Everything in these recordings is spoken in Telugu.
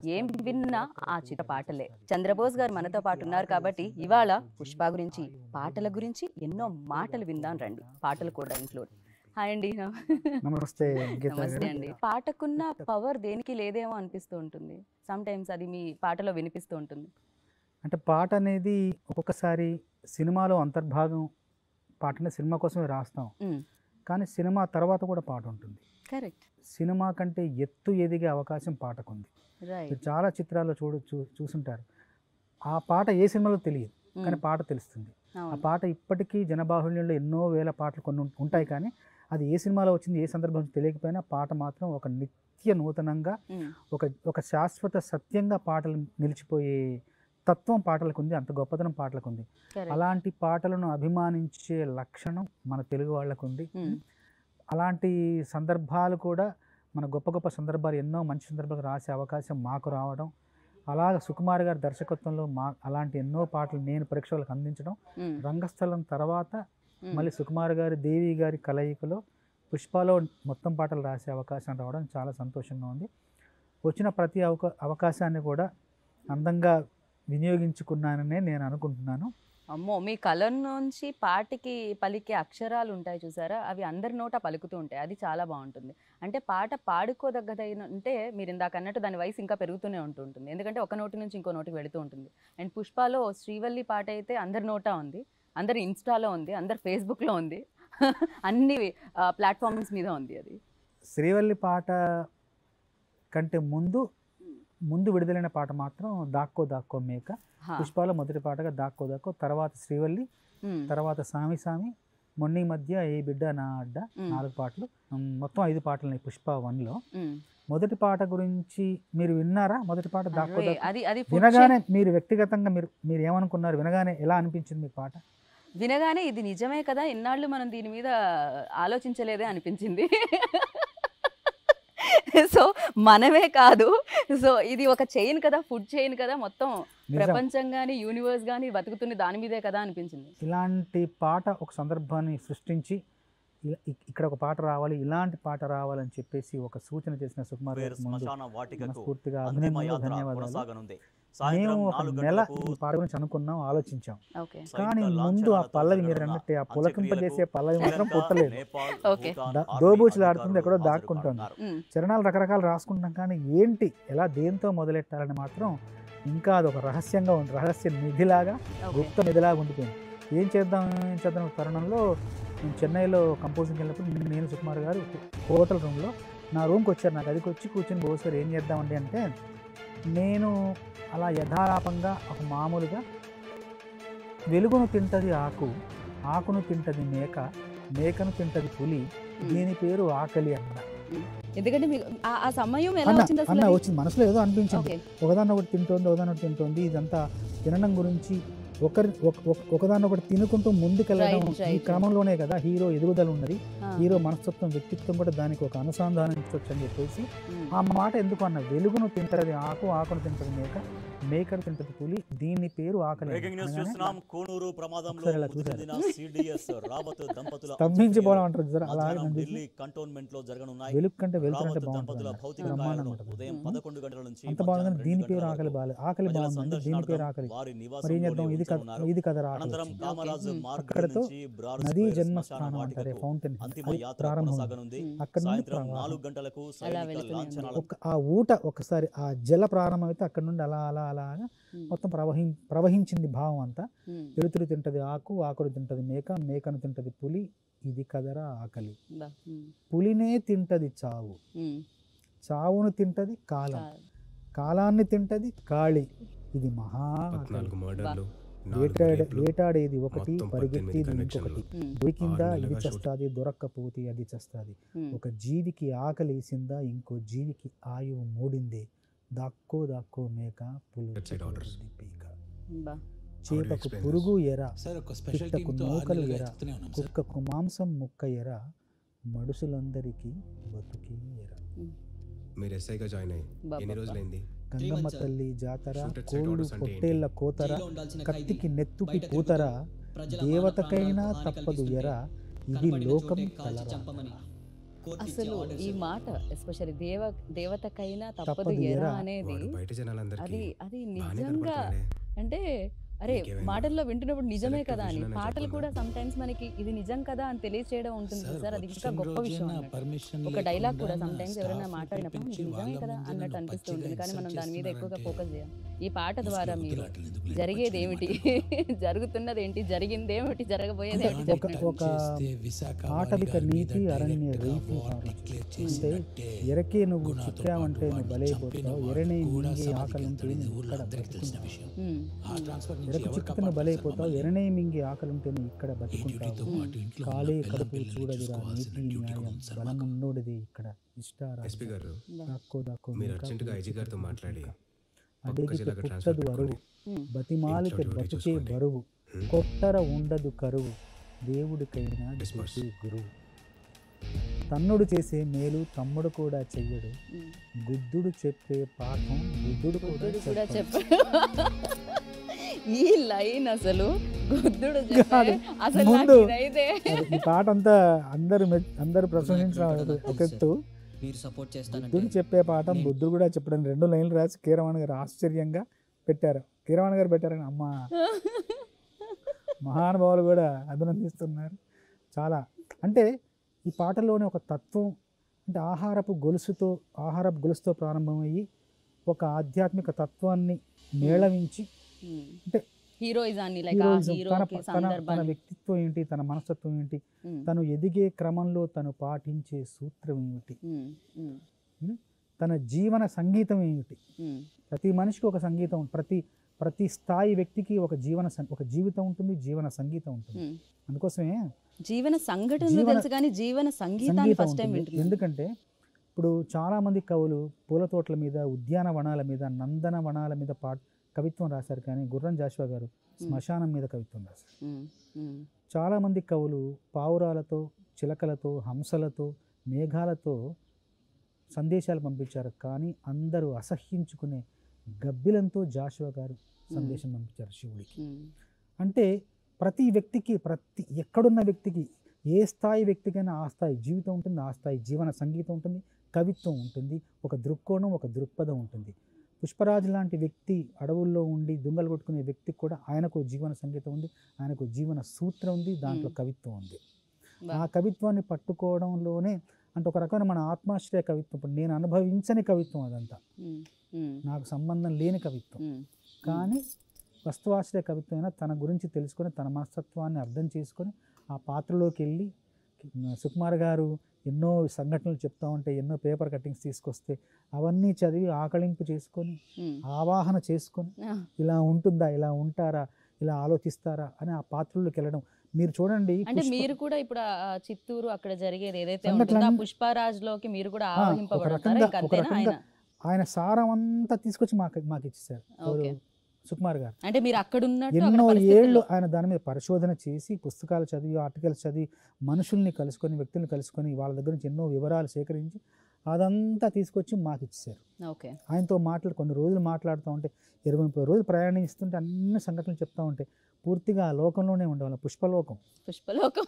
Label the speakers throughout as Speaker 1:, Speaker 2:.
Speaker 1: ఏం విన్నా ఆ చిత్ర పాటలే చంద్రబోస్ గారు మనతో పాటు ఉన్నారు కాబట్టి ఇవాళ పుష్ప గురించి పాటల గురించి ఎన్నో మాటలు విందాం రండి పాటలు కూడా ఇంక్లూడ్ హాయ్ అండి
Speaker 2: నమస్తే గీత
Speaker 1: నమస్తే
Speaker 2: గారు
Speaker 1: అండి పాటకున్న పవర్ దేనికి లేదేమో అనిపిస్తూ ఉంటుంది సమ్ టైమ్స్ అది మీ పాటలో వినిపిస్తూ ఉంటుంది
Speaker 2: అంటే పాట అనేది ఒక్కొక్కసారి సినిమాలో అంతర్భాగం పాటని సినిమా కోసమే రాస్తాం కానీ సినిమా తర్వాత కూడా పాట ఉంటుంది
Speaker 1: కరెక్ట్
Speaker 2: సినిమా కంటే ఎత్తు ఎదిగే అవకాశం పాటకుంది
Speaker 1: రైట్
Speaker 2: మీరు చాలా చిత్రాల్లో చూడు చూ చూసుంటారు ఆ పాట ఏ సినిమాలో తెలియదు కానీ పాట తెలుస్తుంది ఆ పాట ఇప్పటికీ జనబాహుళ్యంలో ఎన్నో వేల పాటలు కొన్ని ఉం- ఉంటాయి కానీ అది ఏ సినిమాలో వచ్చింది ఏ సందర్భం తెలియకపోయినా పాట మాత్రం ఒక నిత్య నూతనంగా ఒక ఒక శాశ్వత సత్యంగా పాటలు నిలిచిపోయే తత్వం పాటలకు ఉంది అంత గొప్పతనం పాటలకు ఉంది అలాంటి పాటలను అభిమానించే లక్షణం మన తెలుగు వాళ్ళకు ఉంది అలాంటి సందర్భాలు కూడా మన గొప్ప గొప్ప సందర్భాలు ఎన్నో మంచి సందర్భాలు రాసే అవకాశం మాకు రావడం అలాగ సుకుమార్ గారి దర్శకత్వంలో మా అలాంటి ఎన్నో పాటలు నేను ప్రేక్షకులకు అందించడం రంగస్థలం తర్వాత మళ్ళీ సుకుమార్ గారి దేవి గారి కలయికలో పుష్పలో మొత్తం పాటలు రాసే అవకాశం రావడం చాలా సంతోషంగా ఉంది వచ్చిన ప్రతి అవకా అవకాశాన్ని కూడా అందంగా వినియోగించుకున్నాననే నేను అనుకుంటున్నాను
Speaker 1: అమ్మో మీ కళ నుంచి పాటకి పలికే అక్షరాలు ఉంటాయి చూసారా అవి అందరి నోట పలుకుతూ ఉంటాయి అది చాలా బాగుంటుంది అంటే పాట పాడుకోదగ్గదైన అంటే మీరు ఇందాక అన్నట్టు దాని వయసు ఇంకా పెరుగుతూనే ఉంటుంటుంది ఎందుకంటే ఒక నోటి నుంచి ఇంకో నోటికి వెళుతూ ఉంటుంది అండ్ పుష్పలో శ్రీవల్లి పాట అయితే అందరి నోట ఉంది అందరి ఇన్స్టాలో ఉంది అందరి ఫేస్బుక్లో ఉంది అన్ని ప్లాట్ఫామ్స్ మీద ఉంది అది
Speaker 2: శ్రీవల్లి పాట కంటే ముందు ముందు విడుదలైన పాట మాత్రం దాక్కో దాక్కో మేక
Speaker 1: హా.
Speaker 2: పుష్పాలో మొదటి పాటగా దాక్కో దాక్కో తర్వాత శ్రీవల్లి
Speaker 1: మ్మ్.
Speaker 2: తర్వాత సామి సామి మొన్ని మధ్య ఏ బిడ్డ నా అడ్డ
Speaker 1: మ్మ్.
Speaker 2: నాలుగు పాటలు ఉమ్, మొత్తం ఐదు పాటలు ఉన్నాయి పుష్ప వన్లో
Speaker 1: మ్మ్.
Speaker 2: మొదటి పాట గురించి మీరు విన్నారా మొదటి పాట దాక్కో
Speaker 1: అరే,
Speaker 2: దాక్కో
Speaker 1: అది అది food
Speaker 2: వినగానే మీరు వ్యక్తిగతంగా మీరు మీరు ఏమనుకున్నారు వినగానే ఎలా అనిపించింది మీ పాట
Speaker 1: వినగానే ఇది నిజమే కదా ఇన్నాళ్ళు మనం దీని మీద ఆలోచించలేదే అనిపించింది సో మనమే కాదు సో ఇది ఒక చైన్ కదా ఫుడ్ చైన్ కదా మొత్తం
Speaker 2: నిజం
Speaker 1: ప్రపంచం కానీ యూనివర్స్ కానీ బతుకుతుంది దాని మీదే కదా అనిపించింది
Speaker 2: ఇలాంటి పాట ఒక సందర్భాన్ని సృష్టించి ఇ- ఇ- ఇక్కడ ఒక పాట రావాలి ఇలాంటి పాట రావాలని చెప్పేసి ఒక సూచన చేసిన సుకుమార్
Speaker 3: వేరు
Speaker 2: గారికి ముందు
Speaker 3: శ్మశాన వాటికకు
Speaker 2: మనస్ఫూర్తిగా
Speaker 3: అంతిమ
Speaker 2: అభినందనలు
Speaker 3: యాత్ర
Speaker 2: ధన్యవాదాలు
Speaker 3: కొనసాగనుంది
Speaker 2: మేము
Speaker 3: సాయంత్రం
Speaker 2: ఒక
Speaker 3: నాలుగు
Speaker 2: నెల
Speaker 3: గంటలకు
Speaker 2: ఈ పాట గురించి అనుకున్నాం ఆలోచించాం
Speaker 1: ఓకే
Speaker 2: కానీ
Speaker 3: సైనిక
Speaker 2: ముందు ఆ
Speaker 3: లాంఛనాలతో
Speaker 2: పల్లవి మీరు
Speaker 3: జరగనున్న
Speaker 2: అన్నట్టు ఆ పులకింపజేసే పల్లవి మాత్రం
Speaker 3: శ్రీలంక,
Speaker 2: పుట్టలేదు
Speaker 3: Nepal,
Speaker 1: okay.
Speaker 3: Bhutan
Speaker 2: the-
Speaker 3: army
Speaker 2: దోబూచులాడుతుంది, ఎక్కడో
Speaker 3: అధికారులు
Speaker 2: దాక్కుంటోంది.
Speaker 3: హాజరు
Speaker 2: చరణాలు రకరకాలు రాసుకుంటాం కానీ ఏంటి ఎలా దేంతో మొదలెట్టాలని మాత్రం ఇంకా అదొక రహస్యంగా ఉంది రహస్య నిధిలాగా
Speaker 1: ఓకే
Speaker 2: గుప్త నిధిలాగా ఉండిపోయింది ఏం చేద్దాం ఏం చేద్దాం అనే తరుణంలో నేను చెన్నైలో కంపోజింగ్కి వెళ్ళినప్పుడు నేను సుకుమార్ గారు హోటల్ రూమ్లో నా రూమ్కి వచ్చారు నాకు అదికి వచ్చి కూర్చొని బోసారు ఏం చేద్దామండి అంటే నేను అలా యథాలాపంగా ఒక మామూలుగా వెలుగును తింటది ఆకు ఆకును తింటది మేక మేకను తింటది పులి దీని పేరు ఆకలి అన్న
Speaker 1: ఎందుకంటే మీకు ఆ- ఆ సమయం ఎలా
Speaker 2: అన్న
Speaker 1: వచ్చింది అసలు
Speaker 2: అన్న
Speaker 1: అది?
Speaker 2: వచ్చింది మనసులో ఏదో అనిపించింది
Speaker 1: ఓకే
Speaker 2: ఒకదాన్ని ఒకటి తింటోంది ఒకదాన్ని ఒకటి తింటోంది ఇదంతా తినడం గురించి ఒకరి ఒక- ఒక- ఒకదాన్ని ఒకటి తినుకుంటూ ముందుకెళ్ళడం
Speaker 1: Right,
Speaker 2: ఈ
Speaker 1: right.
Speaker 2: క్రమంలోనే కదా హీరో ఎదుగుదల ఉన్నది
Speaker 1: ఆ.
Speaker 2: హీరో మనస్తత్వం వ్యక్తిత్వం కూడా దానికి ఒక అనుసంధానించవచ్చు అని చెప్పేసి
Speaker 1: మ్మ్.
Speaker 2: ఆ మాట ఎందుకు అన్న వెలుగును తింటది ఆకు ఆకును తింటది మేక మేకను తింటది పులి దీని పేరు ఆకలి
Speaker 3: బ్రేకింగ్ న్యూస్
Speaker 2: అనగానే
Speaker 3: చూస్తున్నాం కోనూరు ప్రమాదంలో
Speaker 2: ఒకసారి ఇలా
Speaker 3: మృతి
Speaker 2: చూశారు.
Speaker 3: చెందిన సిడిఎస్ రావత్ దంపతుల
Speaker 2: స్తంభించిపోవడం అంటారు చూసారా అలా
Speaker 3: మధ్యాహ్నం
Speaker 2: నన్ను
Speaker 3: ఢిల్లీ
Speaker 2: చూసి
Speaker 3: కంటోన్మెంట్ లో జరగనున్నాయి
Speaker 2: వెలుగు కంటే వెళ్తున్నట్టే
Speaker 3: రావత్ దంపతుల
Speaker 2: బాగుంటుంది
Speaker 3: భౌతిక
Speaker 2: బ్రహ్మాండంగా
Speaker 3: కాయాలను
Speaker 2: ఉంటుంది
Speaker 3: ఉదయం
Speaker 1: మ్మ్.
Speaker 3: పదకొండు గంటల నుంచి
Speaker 2: అంత బాగుంది
Speaker 3: మధ్యాహ్నం
Speaker 2: దీని
Speaker 3: రెండు
Speaker 2: పేరు
Speaker 3: గంటల
Speaker 2: ఆకలి
Speaker 3: వరకు
Speaker 2: బాగాలేదు ఆకలి
Speaker 3: ప్రజల
Speaker 2: బాగుందండి దీని పేరు
Speaker 3: సందర్శనార్థం
Speaker 2: ఆకలి
Speaker 3: వారి
Speaker 2: మరి ఏం
Speaker 3: నివాసంలోనే
Speaker 2: చేద్దాం ఇది కథ
Speaker 3: ఉంచనున్నారు.
Speaker 2: ఇది కథ ఆకలి
Speaker 3: అనంతరం
Speaker 2: వచ్చింది.
Speaker 3: కామరాజు
Speaker 1: మ్మ్.
Speaker 3: మార్గ్
Speaker 2: అక్కడతో
Speaker 3: నుంచి బ్రార్
Speaker 2: నదీ
Speaker 3: స్క్వేర్ శ్మశాన
Speaker 2: జన్మస్థానం అంటారే
Speaker 3: వాటికకు
Speaker 2: ఫౌంటైన్
Speaker 3: అంతిమ
Speaker 2: అది
Speaker 3: యాత్ర
Speaker 2: ప్రారంభం
Speaker 3: కొనసాగనుంది
Speaker 1: మ్మ్.
Speaker 2: అక్కడ నుండి
Speaker 3: సాయంత్రం
Speaker 2: ప్రవాహం.
Speaker 3: నాలుగు గంటలకు
Speaker 1: అలా
Speaker 3: సైనిక
Speaker 1: వెళుతూనే
Speaker 3: లాంఛనాల
Speaker 2: ఒక ఆ ఊట ఒకసారి ఆ జల ప్రారంభం అయితే అక్కడ నుండి అలా అలా అలాగా
Speaker 1: మ్మ్.
Speaker 2: మొత్తం ప్రవహి ప్రవహించింది భావం అంతా
Speaker 1: మ్మ్.
Speaker 2: వెలుతురు తింటది ఆకు ఆకులు తింటది మేక మేకను తింటది పులి ఇది కదరా ఆకలి
Speaker 1: బా. మ్మ్.
Speaker 2: పులినే తింటది చావు
Speaker 1: మ్మ్.
Speaker 2: చావును తింటది కాలం
Speaker 1: చాలు.
Speaker 2: కాలాన్ని తింటది కాళి ఇది మహా ఆకలి.
Speaker 4: పద్నాలుగు మర్డర్లు
Speaker 2: వేటాడే
Speaker 4: నాలుగు రేపులు,
Speaker 2: వేటాడేది ఒకటి
Speaker 4: మొత్తం
Speaker 2: పరిగెత్తేది
Speaker 4: పద్దెనిమిది
Speaker 2: ఇంకొకటి
Speaker 4: కనెక్షన్లు.
Speaker 1: మ్మ్.
Speaker 2: దొరికిందా
Speaker 4: ఆరు
Speaker 2: ఇది
Speaker 4: నెలలుగా షూట్.
Speaker 2: చస్తాది దొరక్కపోతే అది చస్తాది
Speaker 1: మ్మ్.
Speaker 2: ఒక జీవికి ఆకలేసిందా ఇంకో జీవికి ఆయువు మూడిందే దాక్కో దాక్కో మేక పులు
Speaker 4: Website
Speaker 2: చెట్టు
Speaker 4: orders.
Speaker 2: ఉంది పీక
Speaker 1: బా.
Speaker 2: చేపకు
Speaker 4: explain
Speaker 2: పురుగు ఎర
Speaker 5: సార్ ఒక స్పెషల్
Speaker 2: పిట్టకు
Speaker 5: టీంతో ఆరు
Speaker 2: నూకలు
Speaker 5: నెలలుగా
Speaker 2: ఎర
Speaker 5: ఎత్తుతూనే ఉన్నాం సార్
Speaker 2: కుక్కకు మాంసం ముక్క ఎర మడుసులందరికీ బతుకి ఎర
Speaker 4: మీరు ఎస్ఐగా జాయిన్ అయ్యి
Speaker 1: బా,
Speaker 4: ఎన్ని
Speaker 1: బా, బా.
Speaker 4: రోజులైంది
Speaker 2: గంగమ్మ
Speaker 5: months, sir.
Speaker 2: తల్లి జాతర
Speaker 4: Shooted set
Speaker 2: కోళ్ళు
Speaker 4: orders అంటే ఏంటి?
Speaker 2: పొట్టేళ్ల కోతర
Speaker 5: జైల్లో ఉండాల్సిన
Speaker 2: కత్తికి
Speaker 5: ఖైదీ
Speaker 2: నెత్తుకి
Speaker 5: బయట
Speaker 2: పూతర
Speaker 5: తిరుగుతూ ప్రజల మాన
Speaker 2: దేవతకైనా
Speaker 5: ప్రాణాలకు హాని
Speaker 2: తప్పదు
Speaker 5: కలిగిస్తుంటే
Speaker 2: ఎర ఇది
Speaker 5: కనపడిన
Speaker 2: లోకం
Speaker 5: చోటే కాల్చి
Speaker 2: కలరా
Speaker 5: చంపమని
Speaker 1: అసలు ఈ మాట ఎస్పెషల్లీ దేవ దేవతకైనా తప్పదు
Speaker 2: తప్పదు
Speaker 1: ఎరా
Speaker 2: ఎరా.
Speaker 1: అనేది
Speaker 4: వాడు బయట జనాలందరికీ
Speaker 1: అది అది
Speaker 4: బాగానే
Speaker 1: నిజంగా
Speaker 4: కనపడుతున్నాడే.
Speaker 1: అంటే అరే
Speaker 4: నీకేమైనా
Speaker 1: మాటల్లో వింటున్నప్పుడు నిజమే
Speaker 4: selective
Speaker 1: కదా అని
Speaker 4: vision అనే
Speaker 1: పాటలు
Speaker 4: చెప్పాలా?
Speaker 1: కూడా సమ్ టైమ్స్ మనకి ఇది నిజం కదా అని తెలియచేయడం ఉంటుంది సార్ అది ఇంకా గొప్ప విషయం అన్నట్టు. ఒక డైలాగ్ కూడా సమ్ టైమ్స్ ఎవరైనా మాట్లాడినప్పుడు "ఇది నిజమే కదా అన్నట్టు అనిపిస్తూ ఉంటుంది కానీ మనం దాని మీద ఎక్కువగా ఫోకస్ చేయం ఈ పాట ద్వారా మీరు జరిగేది ఏమిటి జరుగుతున్నది ఏంటి జరిగింది ఏమిటి జరగబోయేది ఏమిటి
Speaker 2: ఒక ఒక ఆటవిక నీతి అరణ్య రీతి అంటే ఎరకే నువ్వు చిక్కావంటే నువ్వు బలైపోతావు ఎరనే మింగి ఆకలి ఉంటే నువ్వు ఇక్కడ బతుకుంటావు
Speaker 1: ఉమ్,
Speaker 2: ఎరకు చిక్కుతున్న బలైపోతావు ఎరనే మింగి ఆకలి ఉంటే నువ్వు ఇక్కడ బతుకుంటావు కాలే కడుపు చూడదురా నీతి న్యాయం బలమున్నోడిది ఇక్కడ ఇష్టారా
Speaker 4: ఎస్పీ గారు
Speaker 2: దాక్కో దాక్కో
Speaker 4: మీరు
Speaker 2: ఇంకా
Speaker 4: అర్జెంటుగా ఐజీ గారితో
Speaker 2: కూర్చో
Speaker 4: మాట్లాడి
Speaker 2: అడిగితే
Speaker 4: ఒక్క జిల్లాకు
Speaker 2: పుట్టదు
Speaker 4: ట్రాన్స్ఫర్
Speaker 2: అరువు
Speaker 1: ఉమ్,
Speaker 2: బతిమాలితే
Speaker 4: ఇంట్లో డ్యూటీ
Speaker 2: బతుకే
Speaker 4: చూసుకోండి.
Speaker 2: బరువు
Speaker 4: హ్మ్.
Speaker 2: కొట్టర ఉండదు కరువు దేవుడికైనా
Speaker 4: Yes, boss.
Speaker 2: దిక్కు గురువు తన్నుడు చేసే మేలు తమ్ముడు కూడా చెయ్యడు
Speaker 1: ఉమ్.
Speaker 2: గుద్దుడు చెప్పే పాఠం బుద్ధుడు కూడా
Speaker 1: గుద్దుడు కూడా
Speaker 2: చెప్పడు.
Speaker 1: చెప్ప ఈ లైన్ అసలు గుద్దుడు చెప్పే
Speaker 2: కాదు.
Speaker 1: అసలు
Speaker 2: ముందు
Speaker 1: నాకు ఇదైతే
Speaker 2: అది ఈ పాట అంతా అందరు మె- అందరు ప్రశంసించిన ఒక- ఒక ఎత్తు
Speaker 5: మీరు సపోర్ట్
Speaker 2: బుద్ధుడు
Speaker 5: చేస్తానంటే
Speaker 2: చెప్పే పాఠం
Speaker 5: నేను-
Speaker 2: బుద్ధుడు కూడా చెప్పడం రెండు లైన్లు రాసి కీరవాణి గారు ఆశ్చర్యంగా పెట్టారు కీరవాణి గారు పెట్టారని అమ్మ మహానుభావులు కూడా అభినందిస్తున్నారు చాలా అంటే ఈ పాటలోని ఒక తత్వం అంటే ఆహారపు గొలుసుతో ఆహారపు గొలుసుతో ప్రారంభమయ్యి ఒక ఆధ్యాత్మిక తత్వాన్ని మేళవించి
Speaker 1: ఉమ్.
Speaker 2: అంటే
Speaker 1: హీరోయిజాన్ని లైక్ ఆ
Speaker 2: హీరోయిజం తన
Speaker 1: హీరోకి
Speaker 2: తన తన
Speaker 1: సందర్భాన్ని
Speaker 2: వ్యక్తిత్వం ఏంటి తన మనస్తత్వం ఏంటి
Speaker 1: ఉమ్,
Speaker 2: తను ఎదిగే క్రమంలో తను పాటించే సూత్రం ఏమిటి
Speaker 1: ఉమ్, ఉమ్,
Speaker 2: తన జీవన సంగీతం ఏమిటి
Speaker 1: ఉమ్,
Speaker 2: ప్రతి మనిషికి ఒక సంగీతం ప్రతి ప్రతి స్థాయి వ్యక్తికి ఒక జీవన సం- ఒక జీవితం ఉంటుంది జీవన సంగీతం ఉంటుంది
Speaker 1: ఉమ్.
Speaker 2: అందుకోసమే
Speaker 1: జీవన సంఘటన
Speaker 2: జీవన-
Speaker 1: తెలుసు కానీ జీవన సంగీతాన్ని
Speaker 2: సంగీతం
Speaker 1: ఫస్ట్ టైం
Speaker 2: ఉంటుంది
Speaker 1: వింటున్నాను
Speaker 2: ఎందుకంటే ఇప్పుడు చాలా మంది కవులు పూల తోటల మీద ఉద్యానవనాల మీద నందన వనాల మీద పా కవిత్వం రాశారు కానీ గుర్రం జాషువా గారు శ్మశానం మీద కవిత్వం రాశారు
Speaker 1: ఉమ్, ఉమ్,
Speaker 2: చాలామంది కవులు పావురాలతో చిలకలతో హంసలతో మేఘాలతో సందేశాలు పంపించారు కానీ అందరూ అసహ్యించుకునే గబ్బిలంతో జాషువా గారు సందేశం పంపించారు శివుడికి
Speaker 1: ఉమ్,
Speaker 2: అంటే ప్రతి వ్యక్తికి ప్రతి ఎక్కడున్న వ్యక్తికి ఏ స్థాయి వ్యక్తికైనా ఆ స్థాయి జీవితం ఉంటుంది ఆ స్థాయి జీవన సంగీతం ఉంటుంది కవిత్వం ఉంటుంది ఒక దృక్కోణం ఒక దృక్పథం ఉంటుంది పుష్పరాజు లాంటి వ్యక్తి అడవుల్లో ఉండి దుంగలు కొట్టుకునే వ్యక్తికి కూడా ఆయనకు జీవన సంగీతం ఉంది ఆయనకు జీవన సూత్రం ఉంది దాంట్లో
Speaker 1: మ్మ్.
Speaker 2: కవిత్వం ఉంది
Speaker 1: బా.
Speaker 2: ఆ కవిత్వాన్ని పట్టుకోవడంలోనే అంటే ఒక రకమైన మన ఆత్మాశ్రయ కవిత్వం ఇప్పుడు నేను అనుభవించని కవిత్వం అదంతా
Speaker 1: ఉమ్, ఉమ్,
Speaker 2: నాకు సంబంధం లేని కవిత్వం
Speaker 1: ఉమ్,
Speaker 2: కానీ వస్తువాశ్రయ కవిత్వం అయినా తన గురించి తెలుసుకొని తన మనస్తత్వాన్ని అర్థం చేసుకొని ఆ పాత్రలోకి వెళ్ళి సుకుమార్ గారు ఎన్నో సంఘటనలు చెప్తా ఉంటే ఎన్నో పేపర్ కట్టింగ్స్ తీసుకొస్తే అవన్నీ చదివి ఆకలింపు చేసుకొని
Speaker 1: ఉమ్.
Speaker 2: ఆవాహన చేసుకొని
Speaker 1: ఆ,
Speaker 2: ఇలా ఉంటుందా ఇలా ఉంటారా ఇలా ఆలోచిస్తారా అని ఆ పాత్రలోకి వెళ్ళడం మీరు చూడండి
Speaker 1: అంటే
Speaker 2: పుష్ప-
Speaker 1: మీరు కూడా ఇప్పుడు ఆ ఆ చిత్తూరు అక్కడ జరిగేది ఏదైతే
Speaker 2: సంఘటనలు
Speaker 1: ఉంటుందో ఆ
Speaker 2: అన్ని-
Speaker 1: పుష్పరాజ్ లోకి మీరు కూడా
Speaker 2: ఆ, ఒక
Speaker 1: ఆవహింపబడతారా
Speaker 2: రకంగా
Speaker 1: ఇంకా
Speaker 2: ఒక
Speaker 1: అంతేనా ఆయన
Speaker 2: రకంగా ఆయన సారం అంతా తీసుకొచ్చి మాకు మాకు ఇచ్చేసారు ఎవరు?
Speaker 1: ఓకే.
Speaker 2: సుకుమార్ గారు
Speaker 1: అంటే మీరు అక్కడ ఉన్నట్టు అక్కడ
Speaker 2: ఎన్నో
Speaker 1: పరిస్థితుల్లో-
Speaker 2: ఏళ్ళు ఆయన దాని మీద పరిశోధన చేసి పుస్తకాలు చదివి ఆర్టికల్స్ చదివి మనుషుల్ని కలుసుకొని వ్యక్తుల్ని కలుసుకొని వాళ్ళ దగ్గర నుంచి ఎన్నో వివరాలు సేకరించి అదంతా తీసుకొచ్చి మాకు ఇచ్చారు
Speaker 1: ఓకే
Speaker 2: ఆయనతో మాట్లాడు కొన్ని రోజులు మాట్లాడుతూ ఉంటే ఇరవై ముప్పై రోజులు ప్రయాణిస్తుంటే అన్ని సంఘటనలు చెప్తా ఉంటే పూర్తిగా ఆ లోకంలోనే ఉండేవాళ్ళం పుష్పలోకం
Speaker 1: పుష్పలోకం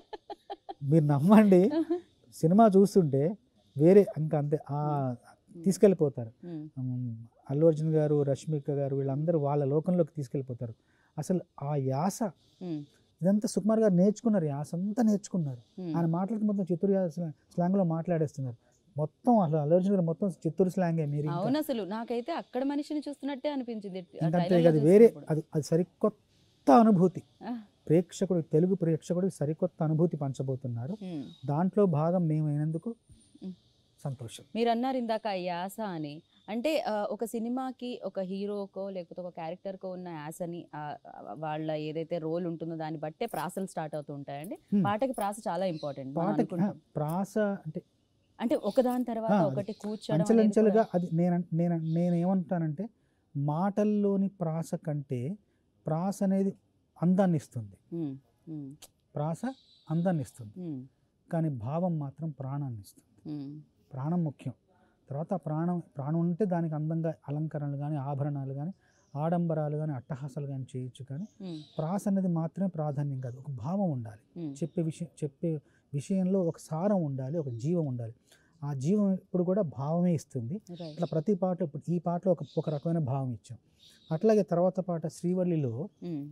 Speaker 2: మీరు నమ్మండి సినిమా చూస్తుంటే వేరే ఇంకా అంతే ఆ తీసుకెళ్ళిపోతారు
Speaker 1: ఉమ్,
Speaker 2: ఉమ్, అల్లు అర్జున్ గారు రష్మిక గారు వీళ్ళందరూ వాళ్ళ లోకంలోకి తీసుకెళ్ళిపోతారు అసలు ఆ యాస
Speaker 1: ఉమ్,
Speaker 2: ఇదంతా సుకుమార్ గారు నేర్చుకున్నారు యాస అంతా నేర్చుకున్నారు
Speaker 1: ఉమ్.
Speaker 2: ఆయన మాట్లాడుతూ మొత్తం చిత్తూరు యాస స్లాంగ్లో మాట్లాడేస్తున్నారు మొత్తం అసలు అల్లు అర్జున్ గారు మొత్తం చిత్తూరు స్లాంగే మీరు ఇంకా-
Speaker 1: అవును అసలు నాకైతే అక్కడ మనిషిని చూస్తున్నట్టే అనిపించింది ఆ
Speaker 2: ఇంకంతే
Speaker 1: trailer లో
Speaker 2: అది వేరే
Speaker 1: చూసినప్పుడు.
Speaker 2: అది అది సరికొత్త అనుభూతి
Speaker 1: ఆ,
Speaker 2: ప్రేక్షకుడు తెలుగు ప్రేక్షకుడికి సరికొత్త అనుభూతి పంచబోతున్నారు
Speaker 1: ఉమ్.
Speaker 2: దాంట్లో భాగం మేము అయినందుకు
Speaker 1: మ్.
Speaker 2: సంతోషం
Speaker 1: మీరు అన్నారు ఇందాక ఆ యాస అని అంటే ఆ, ఒక సినిమాకి ఒక హీరోకో లేకపోతే ఒక క్యారెక్టర్కో ఉన్న యాసని ఆ, ఆ, వాళ్ళ ఏదైతే రోల్ ఉంటుందో దాన్ని బట్టే ప్రాసలు స్టార్ట్ అవుతూ ఉంటాయండి
Speaker 2: Hmm.
Speaker 1: పాటకి ప్రాస చాలా ఇంపార్టెంట్
Speaker 2: పాటకి ఆ, ప్రాస అంటే
Speaker 1: అంటే ఒకదాని తర్వాత
Speaker 2: ఆ, అది
Speaker 1: ఒకటి కూర్చోడం అనేది
Speaker 2: అంచెలంచెలుగా
Speaker 1: కూడా-
Speaker 2: అది నేను నేను నేను ఏమంటానంటే మాటల్లోని ప్రాస కంటే ప్రాస అనేది అందాన్ని ఇస్తుంది
Speaker 1: ఉమ్, ఉమ్,
Speaker 2: ప్రాస అందాన్ని ఇస్తుంది
Speaker 1: ఉమ్,
Speaker 2: కానీ భావం మాత్రం ప్రాణాన్ని ఇస్తుంది
Speaker 1: ఉమ్,
Speaker 2: ప్రాణం ముఖ్యం తర్వాత ఆ ప్రాణం ప్రాణం ఉంటే దానికి అందంగా అలంకరణలు కానీ ఆభరణాలు కానీ ఆడంబరాలు కానీ అట్టహాసాలు కానీ చేయొచ్చు కానీ
Speaker 1: ఉమ్,
Speaker 2: ప్రాస అనేది మాత్రమే ప్రాధాన్యం కాదు ఒక భావం ఉండాలి
Speaker 1: ఉమ్,
Speaker 2: చెప్పే విషయం చెప్పే విషయంలో ఒక సారం ఉండాలి ఒక జీవం ఉండాలి ఆ జీవం ఇప్పుడు కూడా భావమే ఇస్తుంది
Speaker 1: Right.
Speaker 2: అట్లా ప్రతి పాట ఇప్పుడు ఈ పాటలో ఒక ఒక రకమైన భావం ఇచ్చాం అట్లాగే తర్వాత పాట శ్రీవల్లిలో
Speaker 1: ఉమ్,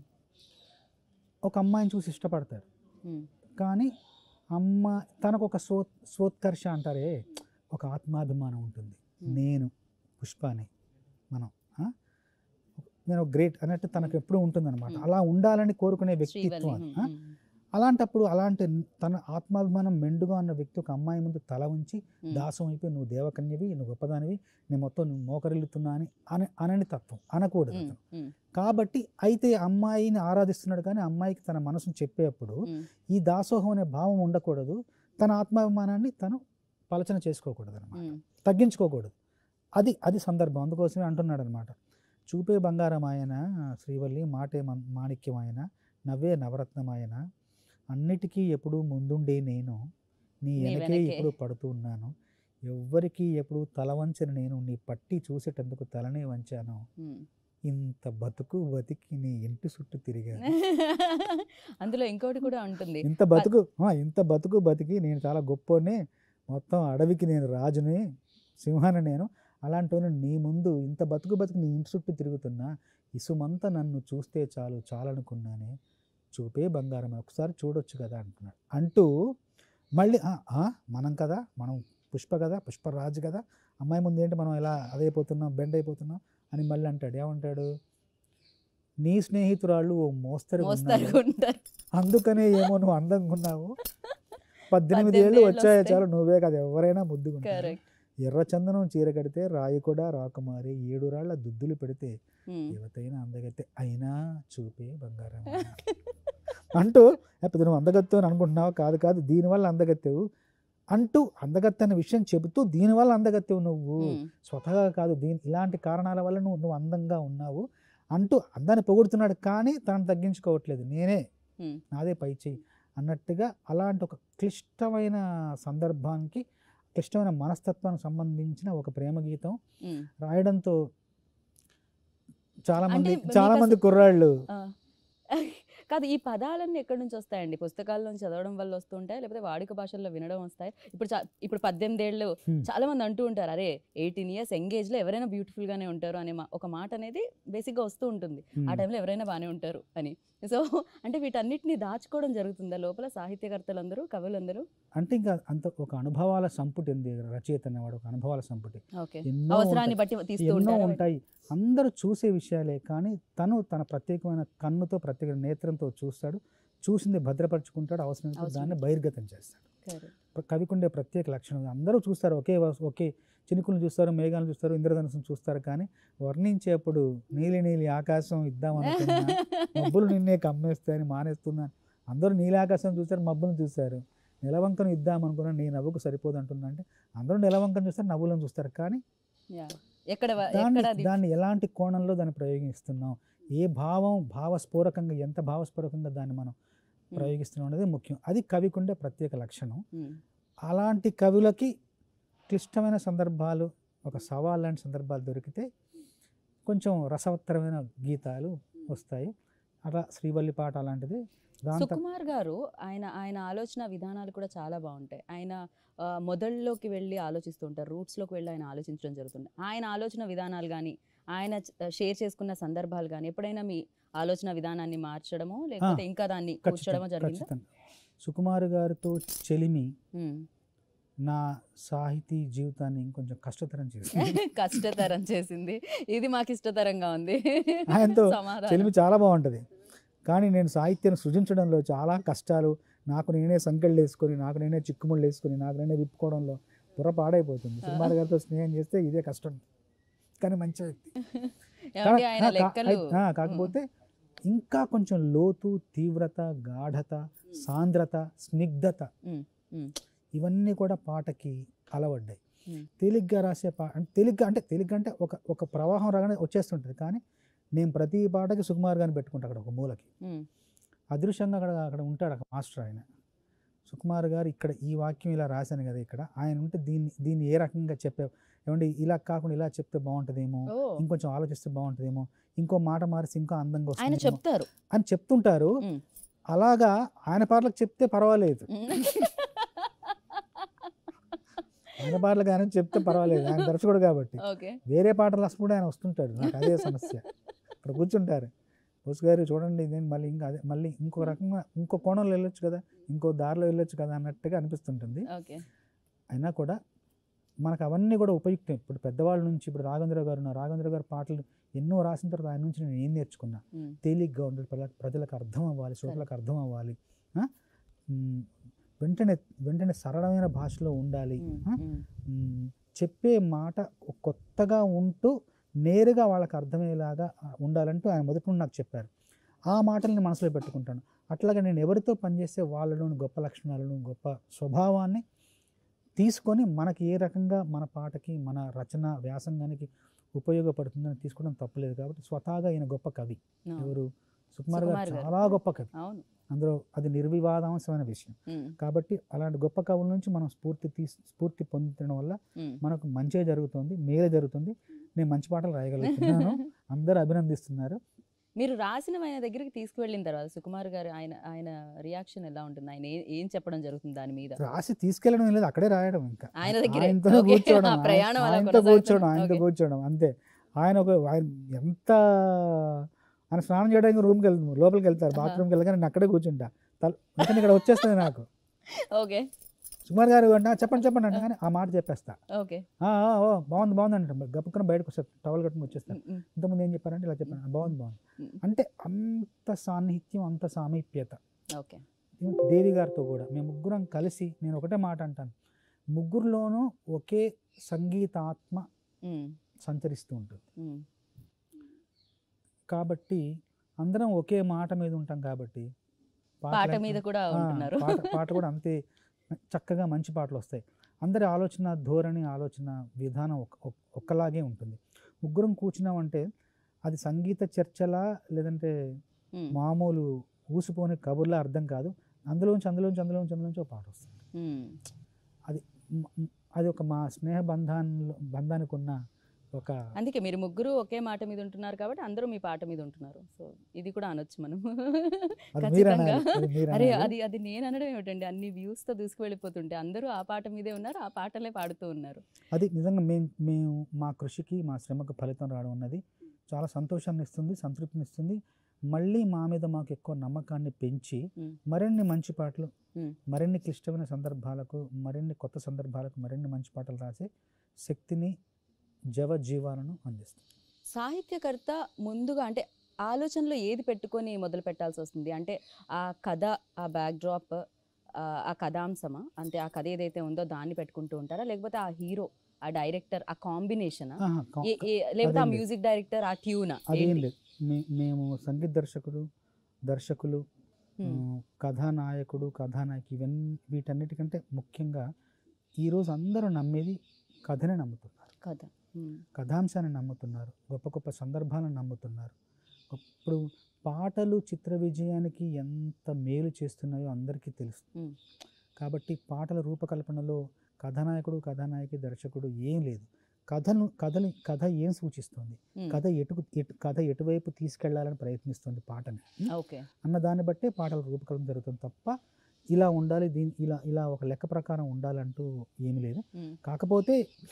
Speaker 2: ఒక అమ్మాయిని చూసి ఇష్టపడతారు
Speaker 1: ఉమ్,
Speaker 2: కానీ అమ్మ తనకు ఒక స్వ స్వోత్కర్ష అంటారే ఒక ఆత్మాభిమానం ఉంటుంది
Speaker 1: Hmm.
Speaker 2: నేను పుష్పని మనం ఆ? నేను గ్రేట్ అన్నట్టు తనకు ఎప్పుడు ఉంటుందన్నమాట
Speaker 1: Hmm.
Speaker 2: అలా ఉండాలని కోరుకునే
Speaker 1: శ్రీవల్లి
Speaker 2: వ్యక్తిత్వం అది,
Speaker 1: ఉమ్,
Speaker 2: ఆ?
Speaker 1: ఉమ్,
Speaker 2: అలాంటప్పుడు అలాంటి తన ఆత్మాభిమానం మెండుగా ఉన్న వ్యక్తి ఒక అమ్మాయి ముందు తల ఉంచి
Speaker 1: ఉమ్,
Speaker 2: దాసం అయిపోయి నువ్వు దేవకన్యవి నువ్వు గొప్పదానివి నేను మొత్తం నువ్వు మోకరిల్లుతున్నా అని అని అనని తత్వం అనకూడదు
Speaker 1: ఉమ్,
Speaker 2: అతను.
Speaker 1: ఉమ్,
Speaker 2: కాబట్టి అయితే అమ్మాయిని ఆరాధిస్తున్నాడు కానీ అమ్మాయికి తన మనసును చెప్పేటప్పుడు
Speaker 1: ఉమ్,
Speaker 2: ఈ దాసోహం అనే భావం ఉండకూడదు తన ఆత్మాభిమానాన్ని తను పలచన చేసుకోకూడదు అనమాట
Speaker 1: ఉమ్,
Speaker 2: తగ్గించుకోకూడదు అది అది సందర్భం అందుకోసమే అంటున్నాడు అనమాట చూపే బంగారం ఆయన శ్రీవల్లి మాటే మన్- మాణిక్యం ఆయన నవ్వే నవరత్నం ఆయన అన్నిటికీ ఎప్పుడు ముందుండే నేను నీ
Speaker 1: నీ
Speaker 2: వెనకే
Speaker 1: వెనకే.
Speaker 2: ఎప్పుడు పడుతూ ఉన్నాను ఎవ్వరికీ ఎప్పుడు తల వంచని నేను నీ పట్టి చూసేటందుకు తలనే వంచాను
Speaker 1: ఉమ్.
Speaker 2: ఇంత బతుకు బతికి నీ ఇంటి చుట్టూ తిరిగాను
Speaker 1: అందులో ఇంకోటి కూడా ఉంటుంది
Speaker 2: ఇంత బతుకు ఆ, ఇంత బతుకు బతికి నేను చాలా గొప్పోని మొత్తం అడవికి నేను రాజుని సింహాన్ని నేను అలాంటి నీ ముందు ఇంత బతుకు బతుకు నీ ఇంటి చుట్టూ తిరుగుతున్నా ఇసుమంతా నన్ను చూస్తే చాలు చాలనుకున్నానే చూపే బంగారం ఒకసారి చూడొచ్చు కదా అంటున్నాడు అంటూ మళ్ళీ "ఆ, ఆ, మనం కదా మనం పుష్ప కదా పుష్పరాజు కదా అమ్మాయి ముందు ఏంటి మనం ఇలా అదైపోతున్నాం బెండ్ అయిపోతున్నాం అని మళ్ళీ అంటాడు ఏమంటాడు నీ స్నేహితురాళ్ళు ఓ మోస్తరు
Speaker 1: మోస్తారు ఉంటారు
Speaker 2: అందుకనే ఏమో నువ్వు అందంగా ఉన్నావు పద్దెనిమిది
Speaker 1: పద్దెనిమిది
Speaker 2: ఏళ్ళు
Speaker 1: ఏళ్ళు
Speaker 2: వచ్చాయో
Speaker 1: వస్తాయి.
Speaker 2: చాలు నువ్వే కదా ఎవరైనా ముద్దుకుంటారు
Speaker 1: కరెక్ట్
Speaker 2: ఎర్ర చందనం చీర కడితే రాయి కూడా రాకుమారి ఏడు రాళ్ల దుద్దులు పెడితే యువతైన అందగత్తె అయినా చూపే బంగారం అంటూ లేకపోతే నువ్వు అందగత్తు అని అనుకుంటున్నావు కాదు కాదు దీనివల్ల అందగత్తెవు అంటూ అందగత్తె అనే విషయం చెబుతూ దీనివల్ల అందగత్తెవు నువ్వు స్వతహా కాదు దీని ఇలాంటి కారణాల వల్ల నువ్వు నువ్వు అందంగా ఉన్నావు అంటూ అందాన్ని పొగుడుతున్నాడు కానీ తనను తగ్గించుకోవట్లేదు నేనే నాదే పై చెయ్యి అన్నట్టుగా అలాంటి ఒక క్లిష్టమైన సందర్భానికి క్లిష్టమైన మనస్తత్వానికి సంబంధించిన ఒక ప్రేమ గీతం రాయడంతో చాలా మంది
Speaker 1: అంటే
Speaker 2: చాలా
Speaker 1: మీకు
Speaker 2: మంది
Speaker 1: అసలు-
Speaker 2: కుర్రాళ్ళు
Speaker 1: కాదు ఈ పదాలన్నీ ఎక్కడి నుంచి వస్తాయండి పుస్తకాల్లో నుంచి చదవడం వల్ల వస్తుంటాయి లేకపోతే వాడుక భాషల్లో వినడం వస్తాయి ఇప్పుడు చా- ఇప్పుడు పద్దెనిమిది ఏళ్ళు
Speaker 2: Hmm.
Speaker 1: చాలా మంది అంటూ ఉంటారు అరే ఎయిటీన్ ఇయర్స్ ఎంగేజ్ లో ఎవరైనా బ్యూటిఫుల్ గానే ఉంటారు అనే మా- ఒక మాట అనేది బేసిక్ గా వస్తూ ఉంటుంది ఆ
Speaker 2: ఉమ్.
Speaker 1: టైంలో ఎవరైనా బాగానే ఉంటారు అని సో అంటే వీటన్నిటిని దాచుకోవడం జరుగుతుందా లోపల సాహిత్యకర్తలందరూ కవులందరూ
Speaker 2: అంటే ఇంకా అంత ఒక అనుభవాల సంపుటి ఉంది రచయిత అనేవాడు ఒక అనుభవాల సంపుటి
Speaker 1: ఓకే
Speaker 2: ఎన్నో
Speaker 1: అవసరాన్ని
Speaker 2: ఉంటాయి.
Speaker 1: బట్టి తీస్తూ
Speaker 2: ఎన్నో
Speaker 1: ఉంటారు
Speaker 2: ఉంటాయి అందరూ చూసే విషయాలే కానీ తను తన ప్రత్యేకమైన కన్నుతో ప్రత్యేక నేత్రంతో చూస్తాడు చూసింది భద్రపరుచుకుంటాడు అవసరమైతే
Speaker 1: అవసరం.
Speaker 2: దాన్ని బహిర్గతం చేస్తాడు
Speaker 1: Correct.
Speaker 2: ప్ర- కవికుండే ప్రత్యేక లక్షణం ఉంది. అందరూ చూస్తారు ఒకే వస్- ఒకే చినుకులను చూస్తారు మేఘాలను చూస్తారు ఇంద్రధనుసును చూస్తారు కానీ వర్ణించేప్పుడు నీలి నీలి ఆకాశం ఇద్దామనుకున్నా మబ్బులు నిన్నే కమ్మేస్తాయని మానేస్తున్నాను అందరూ నీలి ఆకాశం చూస్తారు మబ్బులను చూస్తారు నిలవంకను ఇద్దామనుకున్నా నీ నవ్వుకు సరిపోదు అంటున్నా అంటే అందరూ నిలవంకను చూస్తారు నవ్వులను చూస్తారు కానీ
Speaker 1: Yeah. ఎక్కడ వ-
Speaker 2: దాన్ని
Speaker 1: ఎక్కడ అది
Speaker 2: దాన్ని ఎలాంటి కోణంలో దాన్ని ప్రయోగిస్తున్నాం ఏ భావం భావస్ఫూరకంగా ఎంత భావస్ఫూరకంగా దాన్ని మనం ప్రయోగిస్తున్నాం అనేది ముఖ్యం అది కవికుండే ప్రత్యేక లక్షణం
Speaker 1: Hmm.
Speaker 2: అలాంటి కవులకి క్లిష్టమైన సందర్భాలు ఒక సవాల్ లాంటి సందర్భాలు దొరికితే కొంచెం రసవత్తరమైన గీతాలు వస్తాయి అలా శ్రీవల్లి పాట అలాంటిది దాంతో
Speaker 1: సుకుమార్ గారు ఆయన ఆయన ఆలోచన విధానాలు కూడా చాలా బాగుంటాయి ఆయన ఆ, మొదల్లోకి వెళ్ళి ఆలోచిస్తుంటారు రూట్స్లోకి వెళ్ళి ఆయన ఆలోచించడం జరుగుతుంది ఆయన ఆలోచన విధానాలు కానీ ఆయన షేర్ చేసుకున్న సందర్భాలు కానీ ఎప్పుడైనా మీ ఆలోచన విధానాన్ని మార్చడమో లేకపోతే ఇంకా దాన్ని కూర్చడమో
Speaker 2: ఖచ్చితంగా
Speaker 1: జరిగిందా
Speaker 2: ఖచ్చితంగా సుకుమార్ గారితో చెలిమి
Speaker 1: ఉమ్.
Speaker 2: నా సాహితీ జీవితాన్ని ఇంకొంచెం కష్టతరం చేసింది
Speaker 1: కష్టతరం చేసింది ఇది మాకు ఇష్టతరంగా ఉంది
Speaker 2: ఆయనతో
Speaker 1: సమాధానం.
Speaker 2: చెలిమి చాలా బాగుంటుంది కానీ నేను సాహిత్యాన్ని సృజించడంలో చాలా కష్టాలు నాకు నేనే సంకెళ్ళు వేసుకొని నాకు నేనే చిక్కుముళ్ళు వేసుకొని నాకు నేనే విప్పుకోవడంలో బుర్ర పాడైపోతుంది సుకుమార్ గారితో స్నేహం చేస్తే ఇదే కష్టం కానీ మంచి వ్యక్తి
Speaker 1: ఏమండి ఆయన
Speaker 2: కా- కా-
Speaker 1: లెక్కలు
Speaker 2: ఆ, కాకపోతే ఇంకా కొంచెం లోతు తీవ్రత గాఢత సాంద్రత స్నిగ్ధత
Speaker 1: ఉమ్, ఉమ్,
Speaker 2: ఇవన్నీ కూడా పాటకి అలవడ్డాయి
Speaker 1: ఉమ్.
Speaker 2: తేలిగ్గా రాసే పా అంటే తేలిగ్గా అంటే తేలిగ్గా అంటే ఒక ఒక ప్రవాహం రాగానే వచ్చేస్తుంటుంది కానీ నేను ప్రతి పాటకి సుకుమార్ గారిని పెట్టుకుంటా అక్కడ ఒక మూలకి
Speaker 1: ఉమ్,
Speaker 2: అదృశ్యంగా అక్కడ అక్కడ ఉంటాడు అక్కడ మాస్టర్ ఆయన సుకుమార్ గారు ఇక్కడ ఈ వాక్యం ఇలా రాశాను కదా ఇక్కడ ఆయన ఉంటే దీన్ని దీన్ని ఏ రకంగా చెప్పే ఏమంటే ఇలా కాకుండా ఇలా చెప్తే బాగుంటుందేమో
Speaker 1: ఓ,
Speaker 2: ఇంకొంచెం ఆలోచిస్తే బాగుంటుందేమో ఇంకో మాట మారిసి ఇంకో అందంగా
Speaker 1: ఆయన
Speaker 2: వస్తుంది
Speaker 1: చెప్తారు
Speaker 2: అని చెప్తుంటారు
Speaker 1: ఉమ్.
Speaker 2: అలాగా ఆయన పాటలకు చెప్తే పర్వాలేదు
Speaker 1: ఉమ్.
Speaker 2: ఆయన పాటలు కానీ చెప్తే పర్వాలేదు ఆయన దర్శకుడు కాబట్టి
Speaker 1: ఓకే
Speaker 2: వేరే పాటలు అసలు ఆయన వస్తుంటాడు నాకు అదే సమస్య ఇక్కడ కూర్చుంటారు బోస్ గారు చూడండి నేను మళ్ళీ ఇంకా అదే మళ్ళీ ఇంకో రకంగా ఇంకో కోణంలో వెళ్ళొచ్చు కదా ఇంకో దారిలో వెళ్ళొచ్చు కదా అన్నట్టుగా అనిపిస్తుంటుంది
Speaker 1: ఓకే
Speaker 2: అయినా కూడా మనకు అవన్నీ కూడా ఉపయుక్తం ఇప్పుడు పెద్దవాళ్ళ నుంచి ఇప్పుడు రాఘవేంద్ర గారు ఉన్నారు రాఘవేంద్ర గారు పాటలు ఎన్నో రాసిన తర్వాత ఆయన నుంచి నేను ఏం నేర్చుకున్నా
Speaker 1: ఉమ్,
Speaker 2: తేలిగ్గా ఉండాలి ప్రజలకు ప్రజలకు అర్థం అవ్వాలి శ్రోతలకు అర్థం అవ్వాలి ఆ? మ్, వెంటనే వెంటనే సరళమైన భాషలో ఉండాలి
Speaker 1: ఉమ్,
Speaker 2: ఆ?
Speaker 1: ఉమ్,
Speaker 2: మ్, చెప్పే మాట ఒక కొత్తగా ఉంటూ నేరుగా వాళ్ళకి అర్థమయ్యేలాగా ఆ, ఉండాలంటూ ఆయన మొదటి నుండి నాకు చెప్పారు ఆ మాటల్ని మనసులో పెట్టుకుంటాను అట్లాగే నేను ఎవరితో పనిచేస్తే వాళ్ళలోని గొప్ప లక్షణాలను గొప్ప స్వభావాన్ని తీసుకొని మనకి ఏ రకంగా మన పాటకి మన రచన వ్యాసంగానికి ఉపయోగపడుతుందని తీసుకోవడం తప్పులేదు కాబట్టి స్వతహాగా ఈయన గొప్ప కవి
Speaker 1: అవును,
Speaker 2: ఎవరు సుకుమార్ గారు
Speaker 1: సుకుమార్ గారు.
Speaker 2: చాలా గొప్ప కవి
Speaker 1: అవును
Speaker 2: అందులో అది నిర్వివాదాంశమైన విషయం
Speaker 1: ఉమ్,
Speaker 2: కాబట్టి అలాంటి గొప్ప కవుల నుంచి మనం స్ఫూర్తి తీ స్ఫూర్తి పొందడం వల్ల
Speaker 1: ఉమ్.
Speaker 2: మనకు మంచే జరుగుతుంది మేలే జరుగుతుంది నేను మంచి పాటలు రాయగలుగుతున్నాను అందరూ అభినందిస్తున్నారు
Speaker 1: మీరు రాసిన ఆయన దగ్గరికి తీసుకువెళ్ళిన తర్వాత సుకుమార్ గారు ఆయన ఆయన రియాక్షన్ ఎలా ఉంటుంది ఆయన ఏ- ఏం చెప్పడం జరుగుతుంది దాని మీద
Speaker 2: రాసి తీసుకెళ్ళడం లేదు అక్కడే రాయడం ఇంకా
Speaker 1: ఆయన దగ్గరే.
Speaker 2: ఆయనతో
Speaker 1: ఓకే.
Speaker 2: కూర్చోవడం
Speaker 1: ఆ ప్రయాణం అలా
Speaker 2: ఆయనతో
Speaker 1: కొనసాగుతుంది.
Speaker 2: కూర్చోవడం ఆయనతో
Speaker 1: ఓకే.
Speaker 2: కూర్చోవడం అంతే ఆయన ఒక ఆయన ఎంత ఆయన స్నానం చేయడానికి రూమ్కి వెళ్తాం లోపలికి వెళ్తారు
Speaker 1: ఆహా.
Speaker 2: బాత్రూమ్కి వెళ్ళగా నేను అక్కడే కూర్చుంటా తల వెంటనే ఇక్కడ వచ్చేస్తుంది నాకు
Speaker 1: ఓకే
Speaker 2: సుమార్ గారు అంటే చెప్పండి చెప్పండి అంటే కానీ ఆ మాట చెప్పేస్తా
Speaker 1: ఓకే
Speaker 2: "ఆ, ఆ, ఓ బాగుంది బాగుంది అంటే గప్పుకుని బయటకు వస్తారు టవల్ కట్టుకుని వచ్చేస్తారు
Speaker 1: ఉమ్, ఉమ్,
Speaker 2: ఇంతకుముందు ఏం చెప్పారంటే ఇలా చెప్పాను "ఆ, బాగుంది బాగుంది
Speaker 1: ఉమ్.
Speaker 2: అంటే అంత సాన్నిహిత్యం అంత సామీప్యత
Speaker 1: ఓకే
Speaker 2: దేవి గారితో కూడా మేము ముగ్గురం కలిసి నేను ఒకటే మాట అంటాను ముగ్గురులోనూ ఒకే సంగీతాత్మ
Speaker 1: ఉమ్,
Speaker 2: సంచరిస్తూ ఉంటుంది
Speaker 1: ఉమ్,
Speaker 2: కాబట్టి అందరం ఒకే మాట మీద ఉంటాం కాబట్టి
Speaker 1: పాట
Speaker 2: పాటలు-
Speaker 1: మీద కూడా
Speaker 2: ఆ,
Speaker 1: ఉంటున్నారు
Speaker 2: పాట పాట కూడా అంతే చక్కగా మంచి పాటలు వస్తాయి అందరి ఆలోచన ధోరణి ఆలోచన విధానం ఒక- ఒక- ఒక్కలాగే ఉంటుంది ముగ్గురం కూర్చున్నామంటే అది సంగీత చర్చలా లేదంటే
Speaker 1: ఉమ్,
Speaker 2: మామూలు ఊసిపోని కబుర్లా అర్థం కాదు అందులోంచి అందులోంచి అందులోంచి అందులోంచి ఒక పాట వస్తుంది
Speaker 1: ఉమ్,
Speaker 2: మ- మ- అది ఒక మా స్నేహ బంధాన్ని బంధానికి ఉన్న ఒక
Speaker 1: అందుకే మీరు ముగ్గురు ఒకే మాట మీద ఉంటున్నారు కాబట్టి అందరూ మీ పాట మీద ఉంటున్నారు సో ఇది కూడా అనొచ్చు మనం
Speaker 2: అది మీరు
Speaker 1: ఖచ్చితంగా.
Speaker 2: అనాలి అది మీరు
Speaker 1: అరే
Speaker 2: అనాలి.
Speaker 1: అది అది నేను అనడం ఏమిటండి అన్ని వ్యూస్ తో దూసుకువెళ్ళిపోతుంటే అందరూ ఆ పాట మీదే ఉన్నారు ఆ పాటలే పాడుతూ ఉన్నారు
Speaker 2: అది నిజంగా మేము మేము మా కృషికి మా శ్రమకు ఫలితం రావడం ఉన్నది చాలా సంతోషాన్ని ఇస్తుంది సంతృప్తిని ఇస్తుంది మళ్ళీ మా మీద మాకు ఎక్కువ నమ్మకాన్ని పెంచి
Speaker 1: మ్మ్.
Speaker 2: మరిన్ని మంచి పాటలు
Speaker 1: మ్మ్.
Speaker 2: మరిన్ని క్లిష్టమైన సందర్భాలకు మరిన్ని కొత్త సందర్భాలకు మరిన్ని మంచి పాటలు రాసే శక్తిని జవ జీవాలను అందిస్తుంది
Speaker 1: సాహిత్యకర్త ముందుగా అంటే ఆలోచనలో ఏది పెట్టుకొని మొదలు పెట్టాల్సి వస్తుంది అంటే ఆ కథ ఆ బ్యాక్డ్రాప్ ఆ కథాంశమా అంటే ఆ కథ ఏదైతే ఉందో దాన్ని పెట్టుకుంటూ ఉంటారా లేకపోతే ఆ హీరో ఆ డైరెక్టర్ ఆ కాంబినేషన్
Speaker 2: ఆహా, కా-
Speaker 1: లేకపోతే ఆ
Speaker 2: అదేం లేదు.
Speaker 1: మ్యూజిక్ డైరెక్టర్ ఆ ట్యూనా
Speaker 2: అదేం లేదు మే- మేము సంగీత దర్శకులు దర్శకులు ఆ, కథానాయకుడు కథానాయకి ఇవన్నీ వీటన్నిటికంటే ముఖ్యంగా ఈరోజు అందరూ నమ్మేది కథనే నమ్ముతున్నారు
Speaker 1: కథ ఉమ్,
Speaker 2: కథాంశాన్ని నమ్ముతున్నారు గొప్ప గొప్ప సందర్భాలను నమ్ముతున్నారు ఇప్పుడు పాటలు చిత్ర విజయానికి ఎంత మేలు చేస్తున్నాయో అందరికీ తెలుసు
Speaker 1: మ్మ్.
Speaker 2: కాబట్టి పాటల రూపకల్పనలో కథానాయకుడు కథానాయకి దర్శకుడు ఏం లేదు కథను కథని కథ ఏం సూచిస్తుంది
Speaker 1: ఉమ్,
Speaker 2: కథ ఎటు ఎటు కథ ఎటువైపు తీసుకెళ్లాలని ప్రయత్నిస్తుంది పాటని
Speaker 1: ఓకే
Speaker 2: అన్న దాన్ని బట్టే పాటల రూపకల్పన జరుగుతుంది తప్ప ఇలా ఉండాలి దీని ఇలా ఇలా ఒక లెక్క ప్రకారం ఉండాలంటూ ఏమీ లేదు
Speaker 1: ఉమ్,
Speaker 2: కాకపోతే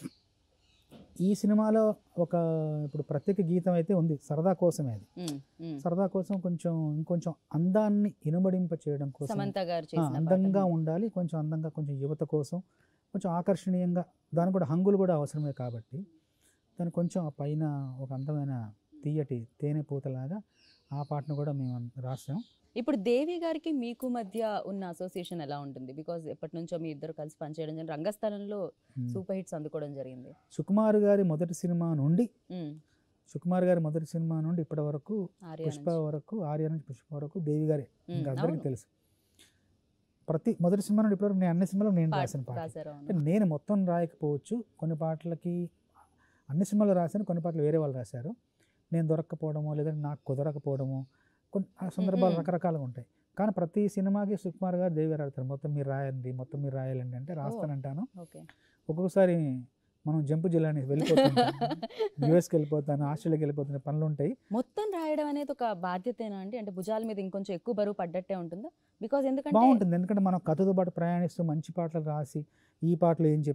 Speaker 2: ఈ సినిమాలో ఒక ఇప్పుడు ప్రత్యేక గీతం అయితే ఉంది సరదా కోసమే అది
Speaker 1: ఉమ్, ఉమ్.
Speaker 2: సరదా కోసం కొంచెం ఇంకొంచెం అందాన్ని ఇనుమడింప చేయడం కోసం
Speaker 1: సమంత గారు
Speaker 2: ఆ,
Speaker 1: చేసిన
Speaker 2: అందంగా
Speaker 1: పాట.
Speaker 2: ఉండాలి కొంచెం అందంగా కొంచెం యువత కోసం కొంచెం ఆకర్షణీయంగా దానికి కూడా హంగులు కూడా అవసరమే కాబట్టి దాని కొంచెం ఆ పైన ఒక అందమైన తీయటి తేనె పూతలాగా ఆ పాటను కూడా మేము రాసాం
Speaker 1: ఇప్పుడు దేవి గారికి మీకు మధ్య ఉన్న అసోసియేషన్ ఎలా ఉంటుంది బికాజ్ ఎప్పటి నుంచో మీ ఇద్దరు కలిసి పనిచేయడం జరిగింది రంగస్థలంలో
Speaker 2: ఉమ్.
Speaker 1: సూపర్ హిట్స్ అందుకోవడం జరిగింది
Speaker 2: సుకుమార్ గారి మొదటి సినిమా నుండి
Speaker 1: ఉమ్,
Speaker 2: సుకుమార్ గారి మొదటి సినిమా నుండి ఇప్పటి వరకు
Speaker 1: ఆర్య
Speaker 2: పుష్ప
Speaker 1: నుంచి.
Speaker 2: వరకు ఆర్య నుంచి పుష్ప వరకు దేవి గారే
Speaker 1: ఉమ్,
Speaker 2: ఇంకా అందరికీ
Speaker 1: అవును.
Speaker 2: తెలుసు ప్రతి మొదటి సినిమా నుండి ఇప్పటివరకు నేను అన్ని సినిమాలు నేను
Speaker 1: పాట
Speaker 2: రాసిన పాట
Speaker 1: రాశారు అవును.
Speaker 2: అంటే నేను మొత్తం రాయకపోవచ్చు కొన్ని పాటలకి అన్ని సినిమాలు రాశాను కొన్ని పాటలు వేరే వాళ్ళు రాశారు నేను దొరక్కపోవడమో లేదంటే నాకు కుదరకపోవడమో కొన్ని ఆ సందర్భాలు
Speaker 1: మ్మ్.
Speaker 2: రకరకాలుగా ఉంటాయి కానీ ప్రతి సినిమాకి సుకుమార్ గారు దేవి గారు ఆడతారు మొత్తం మీరు రాయండి మొత్తం మీరు రాయాలండి అంటే రాస్తానంటాను
Speaker 1: ఓకే
Speaker 2: ఒక్కొక్కసారి మనం జంపు జిల్లాని వెళ్ళిపోతుంటాం యూఎస్కి వెళ్ళిపోతాను ఆస్ట్రేలియాకి వెళ్ళిపోతాను పనులు ఉంటాయి
Speaker 1: మొత్తం రాయడం అనేది ఒక బాధ్యతేనా అండి అంటే భుజాల మీద ఇంకొంచెం ఎక్కువ బరువు పడ్డట్టే ఉంటుందా బికాజ్ ఎందుకంటే
Speaker 2: బాగుంటుంది ఎందుకంటే మనం కథతో పాటు ప్రయాణిస్తూ మంచి పాటలు రాసి ఈ పాటలు ఏం చెప్పాం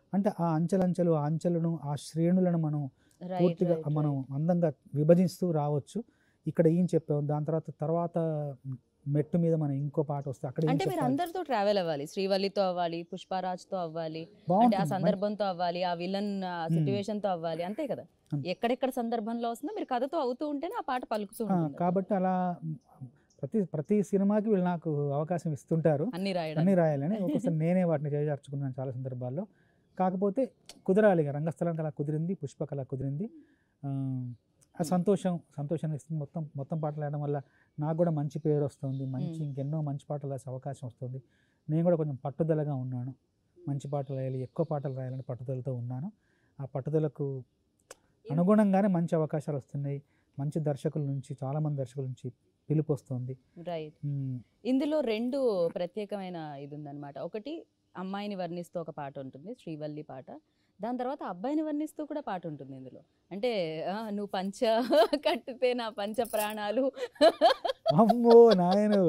Speaker 2: అంటే ఆ అంచెలంచెలు ఆ అంచెలను ఆ శ్రేణులను మనం
Speaker 1: రైట్
Speaker 2: పూర్తిగా
Speaker 1: రైట్
Speaker 2: మనం అందంగా విభజిస్తూ రావచ్చు ఇక్కడ ఏం చెప్పాం దాని తర్వాత తర్వాత మెట్టు మీద మనం ఇంకో పాట వస్తే అక్కడ ఏం
Speaker 1: అంటే మీరు
Speaker 2: చెప్పాలి?
Speaker 1: అందరితో ట్రావెల్ అవ్వాలి శ్రీవల్లితో అవ్వాలి పుష్పరాజ్తో అవ్వాలి అంటే ఆ
Speaker 2: బాగుంటుంది మం-
Speaker 1: సందర్భంతో అవ్వాలి ఆ విలన్ సిచ్యువేషన్ తో అవ్వాలి అంతే కదా
Speaker 2: అంతే.
Speaker 1: ఎక్కడెక్కడ సందర్భంలో వస్తుందో మీరు కథతో అవుతూ ఉంటేనే ఆ పాట పలుకుతూ
Speaker 2: ఆ,
Speaker 1: ఉంటుంది
Speaker 2: కాబట్టి అలా ప్రతి ప్రతి సినిమాకి వీళ్ళు నాకు అవకాశం ఇస్తుంటారు
Speaker 1: అన్ని
Speaker 2: అన్నీ
Speaker 1: రాయడానికి
Speaker 2: రాయాలని ఒక్కొక్కసారి నేనే వాటిని చేజార్చుకున్నాను చాలా సందర్భాల్లో కాకపోతే కుదరాలి ఇక రంగస్థలానికి అలా కుదిరింది పుష్పక అలా కుదిరింది ఆ, ఆ సంతోషం సంతోషాన్ని ఇస్తుంది మొత్తం మొత్తం పాటలు ఆడడం వల్ల నాకు కూడా మంచి పేరు వస్తుంది మంచి
Speaker 1: మ్మ్.
Speaker 2: ఇంకెన్నో మంచి పాటలు రాసే అవకాశం వస్తుంది నేను కూడా కొంచెం పట్టుదలగా ఉన్నాను మంచి పాటలు రాయాలి ఎక్కువ పాటలు రాయాలని పట్టుదలతో ఉన్నాను ఆ పట్టుదలకు అనుగుణంగానే మంచి అవకాశాలు వస్తున్నాయి మంచి దర్శకుల నుంచి చాలామంది దర్శకుల నుంచి పిలుపు వస్తుంది
Speaker 1: రైట్
Speaker 2: మ్మ్.
Speaker 1: ఇందులో రెండు ప్రత్యేకమైన ఇది ఉందన్నమాట ఒకటి అమ్మాయిని వర్ణిస్తూ ఒక పాట ఉంటుంది శ్రీవల్లి పాట దాని తర్వాత అబ్బాయిని వర్ణిస్తూ కూడా పాట ఉంటుంది ఇందులో అంటే ఆ, నువ్వు పంచ కట్టితే నా పంచ ప్రాణాలు
Speaker 2: అమ్మో నాయను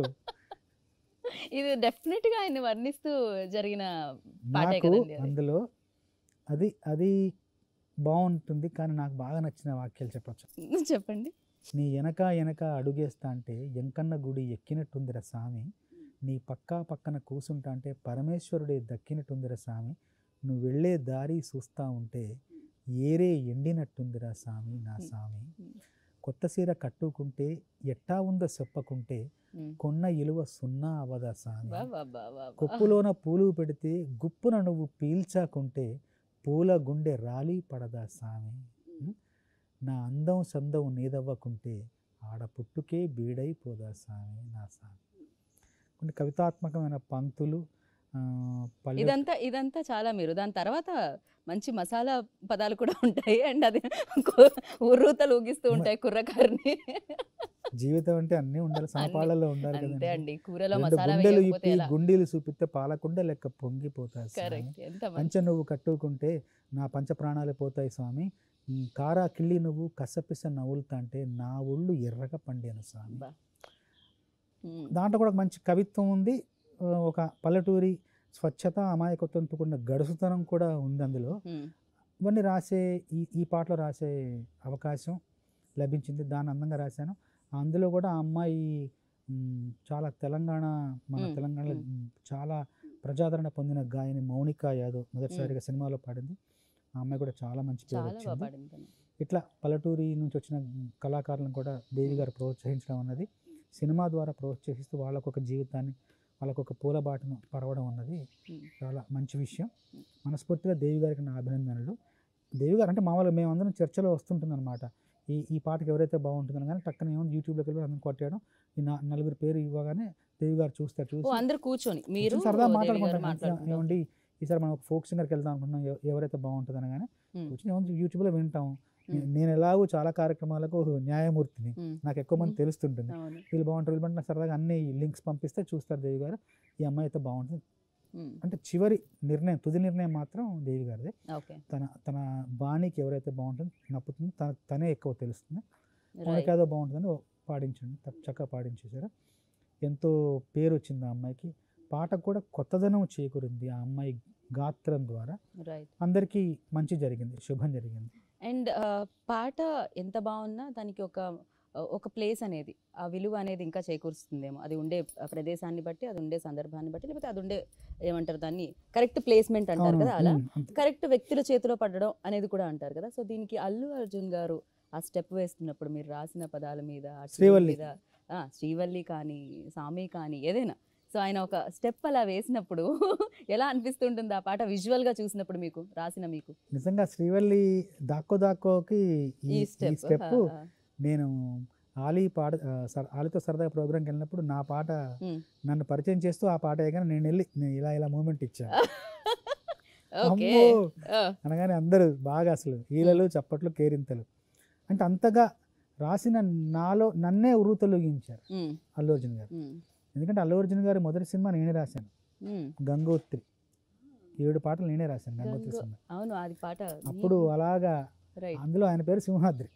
Speaker 1: ఇది డెఫినెట్ గా ఆయన్ని వర్ణిస్తూ జరిగిన పాటే
Speaker 2: నాకు
Speaker 1: కదండి అది.
Speaker 2: అందులో అది అది బాగుంటుంది కానీ నాకు బాగా నచ్చిన వాక్యాలు చెప్పచ్చు
Speaker 1: చెప్పండి
Speaker 2: నీ వెనక వెనక అడుగేస్తా అంటే ఎంకన్న గుడి ఎక్కినట్టుందిరా స్వామి నీ పక్కా పక్కన కూసుంటా అంటే పరమేశ్వరుడే దక్కినట్టుందిరా స్వామి నువ్వు వెళ్ళే దారి చూస్తా ఉంటే ఏరే ఎండినట్టుందిరా స్వామి నా స్వామి కొత్త సీర కట్టుకుంటే ఎట్టా ఉందో చెప్పకుంటే
Speaker 1: ఉమ్.
Speaker 2: కొన్న ఇలువ సున్నా అవదా స్వామి
Speaker 1: వా, వా, వా, వా, వా.
Speaker 2: కొప్పులోన పూలు పెడితే గుప్పున నువ్వు పీల్చాకుంటే పూల గుండె రాలి పడదా సామి ఉం? నా అందం సందం నీదవ్వకుంటే ఆడ పుట్టుకే బీడైపోదా సామి నా సామి కొన్ని కవితాత్మకమైన పంక్తులు ఆ, పల్లె
Speaker 1: ఇదంతా ఇదంతా చాలా మీరు దాని తర్వాత మంచి మసాలా పదాలు కూడా ఉంటాయి అండ్ అది కు- ఉర్రూతలు ఊగిస్తూ ఉంటాయి కుర్రకారిని
Speaker 2: జీవితం అంటే అన్నీ ఉండాలి సమపాళ్ళలో ఉండాలి
Speaker 1: అంతే
Speaker 2: కదండి
Speaker 1: అండి కూరలో
Speaker 2: రెండు
Speaker 1: మసాలా
Speaker 2: గుండెలు
Speaker 1: వేయకపోతే
Speaker 2: ఇప్పి
Speaker 1: ఎలా
Speaker 2: గుండెలు చూపిస్తే పాలకుండ లెక్క పొంగిపోతా స్వామి
Speaker 1: కరెక్ట్ ఎంత మంచి
Speaker 2: పంచ నువ్వు కట్టుకుంటే నా పంచ ప్రాణాలు పోతాయి స్వామి ఉమ్, కారా కిళ్ళి నువ్వు కసపిస నవ్వులుతా అంటే నా ఒళ్ళు ఎర్రగా పండాను స్వామి
Speaker 1: బా. ఉమ్.
Speaker 2: దాంట్లో కూడా ఒక మంచి కవిత్వం ఉంది ఆ, ఒక పల్లెటూరి స్వచ్ఛత అమాయకత్వంతో కూడిన గడుసుతనం కూడా ఉంది అందులో
Speaker 1: ఉమ్.
Speaker 2: ఇవన్నీ రాసే ఈ ఈ పాటలో రాసే అవకాశం లభించింది దాన్ని అందంగా రాశాను అందులో కూడా ఆ అమ్మాయి ఉమ్, చాలా తెలంగాణ మన
Speaker 1: మ్మ్.
Speaker 2: తెలంగాణలో
Speaker 1: మ్మ్.
Speaker 2: ఉమ్, చాలా ప్రజాదరణ పొందిన గాయని మౌనిక యాదవ్ మొదటిసారిగా సినిమాలో పాడింది ఆ అమ్మాయి కూడా చాలా మంచి పేరు
Speaker 1: చాలా బాగా
Speaker 2: వచ్చింది
Speaker 1: పాడింది తను.
Speaker 2: ఇట్లా పల్లెటూరి నుంచి వచ్చిన కళాకారులను కూడా దేవి గారు ప్రోత్సహించడం అన్నది సినిమా ద్వారా ప్రోత్సహిస్తూ వాళ్ళకు ఒక జీవితాన్ని వాళ్ళకు ఒక పూలబాటను పరవడం అన్నది
Speaker 1: ఉమ్.
Speaker 2: చాలా మంచి విషయం మనస్ఫూర్తిగా దేవి గారికి నా అభినందనలు దేవి గారు అంటే మామూలుగా మేమందరం చర్చలో వస్తుంటుంది అనమాట ఈ ఈ పాటకి ఎవరైతే బాగుంటుందని కానీ టక్కన ఏమో యూట్యూబ్లోకి వెళ్ళి అందరం కొట్టేయడం ఈ నా నలుగురు పేరు ఇవ్వగానే దేవి గారు చూస్తారు
Speaker 1: ఓ
Speaker 2: చూసి
Speaker 1: అందరు కూర్చొని మీరు
Speaker 2: కూర్చొని సరదా
Speaker 1: దేవి గారు
Speaker 2: మాట్లాడుకుంటాం
Speaker 1: మాట్లాడుకుంటారు.
Speaker 2: ఏమండి ఈసారి మనం ఒక ఫోక్ సింగర్కి వెళ్దాం అనుకుంటున్నాం ఎవ- ఎవరైతే బాగుంటుంది అనగానే
Speaker 1: ఉమ్.
Speaker 2: కూర్చొని ఏమో యూట్యూబ్లో వింటాం నే-
Speaker 1: ఉమ్.
Speaker 2: నేను ఎలాగో చాలా కార్యక్రమాలకు న్యాయమూర్తిని
Speaker 1: ఉమ్.
Speaker 2: నాకు ఎక్కువ మంది
Speaker 1: ఉమ్.
Speaker 2: తెలుస్తుంటుంది
Speaker 1: అవును
Speaker 2: వీళ్ళు బాగుంటారు వీళ్ళు బాగుంటారు సరదాగా అన్ని లింక్స్ పంపిస్తే చూస్తారు దేవి గారు ఈ అమ్మాయి అయితే బాగుంటుంది
Speaker 1: ఉమ్.
Speaker 2: అంటే చివరి నిర్ణయం తుది నిర్ణయం మాత్రం దేవి గారిదే
Speaker 1: ఓకే
Speaker 2: తన తన బాణీకి ఎవరైతే బాగుంటుందో నప్పుతుందో తన తనే ఎక్కువ తెలుస్తుంది
Speaker 1: రైట్
Speaker 2: మనకేదో బాగుంటుందని పాడించండి త- చక్కగా పాడించేశారు ఎంతో పేరు వచ్చింది ఆ అమ్మాయికి పాటకు కూడా కొత్తదనం చేకూరింది ఆ అమ్మాయి గాత్రం ద్వారా
Speaker 1: రైట్
Speaker 2: అందరికీ మంచి జరిగింది శుభం జరిగింది
Speaker 1: అండ్ పాట ఎంత బాగున్నా దానికి ఒక ఒక ప్లేస్ అనేది ఆ విలువ అనేది ఇంకా చేకూరుస్తుందేమో అది ఉండే ప్రదేశాన్ని బట్టి అది ఉండే సందర్భాన్ని బట్టి లేకపోతే అది ఉండే ఏమంటారు దాన్ని కరెక్ట్ ప్లేస్మెంట్ అంటారు
Speaker 2: అవును,
Speaker 1: కదా అలా
Speaker 2: ఉమ్, అంతే.
Speaker 1: కరెక్ట్ వ్యక్తుల చేతిలో పడడం అనేది కూడా అంటారు కదా సో దీనికి అల్లు అర్జున్ గారు ఆ స్టెప్ వేస్తున్నప్పుడు మీరు రాసిన పదాల మీద ఆ tune
Speaker 2: శ్రీవల్లి.
Speaker 1: మీద ఆ, శ్రీవల్లి కానీ సామి కానీ ఏదైనా సో ఆయన ఒక స్టెప్ అలా వేసినప్పుడు ఎలా అనిపిస్తుంటుంది ఆ పాట విజువల్ గా చూసినప్పుడు మీకు రాసిన మీకు
Speaker 2: నిజంగా శ్రీవల్లి దాక్కో దాక్కోకి
Speaker 1: ఈ
Speaker 2: ఈ
Speaker 1: స్టెప్
Speaker 2: స్టెప్ నేను ఆలీ పాట ఆ, సర- ఆలీతో సరదాగా ప్రోగ్రామ్కి వెళ్ళినప్పుడు నా పాట నన్ను పరిచయం చేస్తూ ఆ పాట వేయగానే నేను వెళ్ళి నేను ఇలా ఇలా మూమెంట్ ఇచ్చా
Speaker 1: ఓకే
Speaker 2: అమ్మో అనగానే అందరూ బాగా అసలు ఈలలు చప్పట్లు కేరింతలు అంటే అంతగా రాసిన నాలో నన్నే ఉరుతొలగించారు అల్లు అర్జున్ గారు ఎందుకంటే అల్లు అర్జున్ గారి మొదటి సినిమా నేనే రాశాను గంగోత్రి ఏడు పాటలు నేనే రాశాను గంగోత్రి
Speaker 1: గంగో-
Speaker 2: సినిమా
Speaker 1: అవును అది పాట
Speaker 2: అప్పుడు అలాగా
Speaker 1: రైట్
Speaker 2: అందులో ఆయన పేరు సింహాద్రి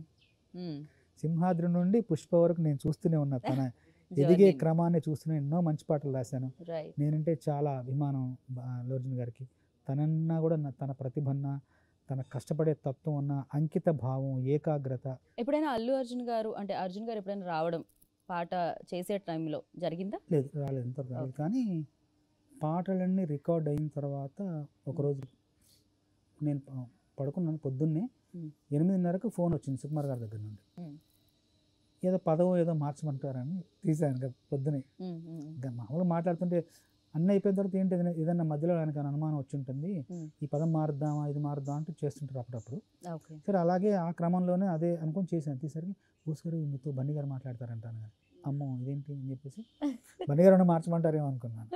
Speaker 2: సింహాద్రి నుండి పుష్ప వరకు నేను చూస్తూనే ఉన్నా తన ఎదిగే క్రమాన్ని చూస్తూనే ఎన్నో మంచి పాటలు రాశాను
Speaker 1: రైట్
Speaker 2: నేనంటే చాలా అభిమానం బా- అల్లు అర్జున్ గారికి తనన్నా కూడా నా- తన ప్రతిభన్న తన కష్టపడే తత్వం ఉన్న అంకిత భావం ఏకాగ్రత
Speaker 1: ఎప్పుడైనా అల్లు అర్జున్ గారు అంటే అర్జున్ గారు ఎప్పుడైనా రావడం పాట చేసే టైంలో జరిగిందా
Speaker 2: లేదు రాలేదు ఇంతవరకు రాలేదు కానీ పాటలన్నీ రికార్డ్ అయిన తర్వాత ఒకరోజు నేను ప- పడుకున్నాను పొద్దున్నే
Speaker 1: మ్మ్.
Speaker 2: ఎనిమిదిన్నరకు ఫోన్ వచ్చింది సుకుమార్ గారి దగ్గర నుండి
Speaker 1: మ్మ్.
Speaker 2: ఏదో పదవో ఏదో మార్చమంటారని తీశాను ఇంకా పొద్దునే
Speaker 1: ఉమ్, ఉమ్, ఉమ్.
Speaker 2: ఇంకా మామూలుగా మాట్లాడుతుంటే అన్నీ అయిపోయిన తర్వాత ఏంటి ఏదైనా- ఏదైనా మధ్యలో ఆయనకు అనుమానం వచ్చి ఉంటుంది
Speaker 1: మ్మ్.
Speaker 2: ఈ పదం మారుద్దామా ఇది మారుద్దాం అంటూ చేస్తుంటారు అప్పుడప్పుడు
Speaker 1: ఓకే
Speaker 2: సరే అలాగే ఆ క్రమంలోనే అదే అనుకొని చేశాను తీసరికి బోస్ గారు మీతో బండి గారు మాట్లాడతారంటాను కానీ అమ్మో ఇదేంటి అని చెప్పేసి బండి గారు ఏమైనా మార్చమంటారేమో అనుకున్నాను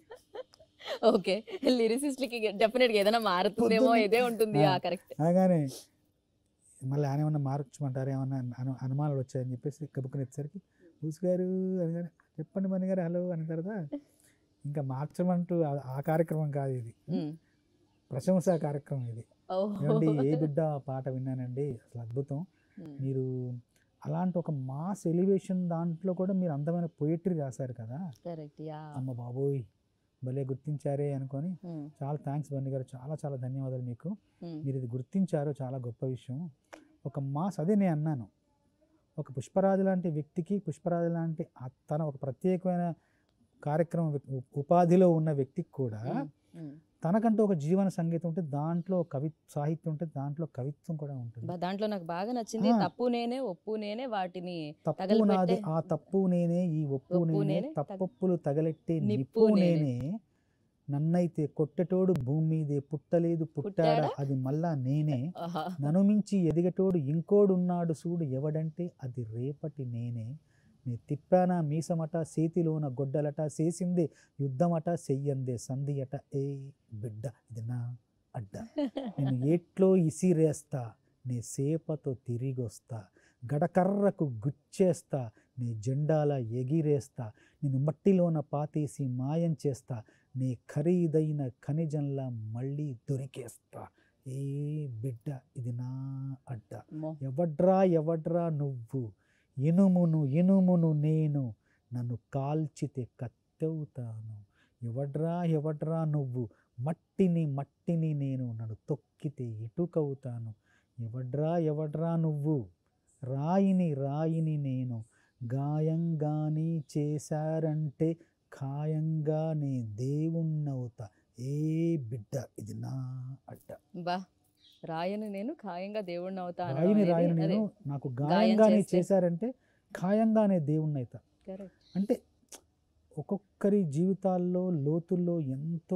Speaker 1: ఓకే లిరిసిస్ట్ కి డెఫినెట్ గా ఏదైనా మారుతుందేమో
Speaker 2: పొద్దున్నే-
Speaker 1: ఇదే ఉంటుంది
Speaker 2: ఆ.
Speaker 1: ఆ కరెక్ట్
Speaker 2: అనగానే మళ్ళీ ఆయన ఏమన్నా మార్చమంటారు ఏమన్నా అను అనుమానాలు వచ్చాయని చెప్పేసి కబుక్కుని వచ్చేసరికి బూస్ గారు అనగానే చెప్పండి మణి గారు హలో అన్న తర్వాత ఇంకా మార్చమంటూ ఆ- ఆ కార్యక్రమం కాదు ఇది ప్రశంసా కార్యక్రమం ఇది ఏమండి ఏ బిడ్డ పాట విన్నానండి అసలు అద్భుతం మీరు అలాంటి ఒక మాస్ ఎలివేషన్ దాంట్లో కూడా మీరు అందమైన పొయిటరీ రాశారు కదా
Speaker 1: కరెక్ట్ యా
Speaker 2: అమ్మ బాబోయ్ భలే గుర్తించారే అనుకొని చాలా థ్యాంక్స్ బండి గారు చాలా చాలా ధన్యవాదాలు మీకు మీరు ఇది గుర్తించారు చాలా గొప్ప విషయం ఒక మాస్ అదే నేను అన్నాను ఒక పుష్పరాజు లాంటి వ్యక్తికి పుష్పరాజు లాంటి ఆ- తన ఒక ప్రత్యేకమైన కార్యక్రమం వ్యక్- ఉ- ఉపాధిలో ఉన్న వ్యక్తికి కూడా తనకంటూ ఒక జీవన సంగీతం ఉంటే దాంట్లో కవి సాహిత్యం ఉంటే దాంట్లో కవిత్వం కూడా ఉంటుంది
Speaker 1: దాంట్లో నాకు బాగా నచ్చింది
Speaker 2: ఆ.
Speaker 1: తప్పు నేనే ఒప్పు నేనే వాటిని
Speaker 2: తప్పు
Speaker 1: తగలబెట్టే-
Speaker 2: నాది ఆ తప్పు నేనే ఈ ఒప్పు
Speaker 1: ఒప్పు
Speaker 2: నేనే
Speaker 1: నేనే, తగ-
Speaker 2: తప్పప్పులు తగలెట్టే
Speaker 1: నిప్పు
Speaker 2: నిప్పు
Speaker 1: నేనే.
Speaker 2: నేనే నన్నైతే కొట్టెటోడు భూమి మీదే పుట్టలేదు పుట్టాడా
Speaker 1: పుట్టాడా?
Speaker 2: అది మళ్ళా నేనే
Speaker 1: ఆహా.
Speaker 2: నన్ను మించి ఎదిగటోడు ఇంకోడున్నాడు చూడు ఎవడంటే అది రేపటి నేనే నీ తిప్పానా మీసమట సేతిలోన గొడ్డలట చేసిందే యుద్ధమట చెయ్యందే సంధియట ఏ బిడ్డ ఇది నా అడ్డ నేను ఏట్లో ఇసిరేస్తా నీ సేపతో తిరిగొస్తా గడకర్రకు గుచ్చేస్తా నీ జెండాల ఎగిరేస్తా నేను మట్టిలోన పాతేసి మాయం చేస్తా నీ ఖరీదైన ఖనిజంలా మళ్ళీ దొరికేస్తా ఏ బిడ్డ ఇది నా అడ్డ
Speaker 1: అమ్మో.
Speaker 2: ఎవడ్రా ఎవడ్రా నువ్వు ఇనుమును ఇనుమును నేను నన్ను కాల్చితే కత్తెవుతాను ఎవడ్రా ఎవడ్రా నువ్వు మట్టిని మట్టిని నేను నన్ను తొక్కితే ఇటుకవుతాను ఎవడ్రా ఎవడ్రా నువ్వు రాయిని రాయిని నేను గాయంగాని చేశారంటే ఖాయంగానే దేవుణ్ణవుతా ఏ బిడ్డ ఇది నా అడ్డ
Speaker 1: బా రాయను నేను ఖాయంగా దేవుడిని అవుతా అనడం
Speaker 2: రాయిని
Speaker 1: అనేది
Speaker 2: రాయిని
Speaker 1: అదే.
Speaker 2: నేను నాకు గాయంగానే
Speaker 1: చేస్తే.
Speaker 2: చేశారంటే ఖాయంగానే దేవుణ్ణైతా
Speaker 1: Correct.
Speaker 2: అంటే ఒక్కొక్కరి జీవితాల్లో లోతుల్లో ఎంతో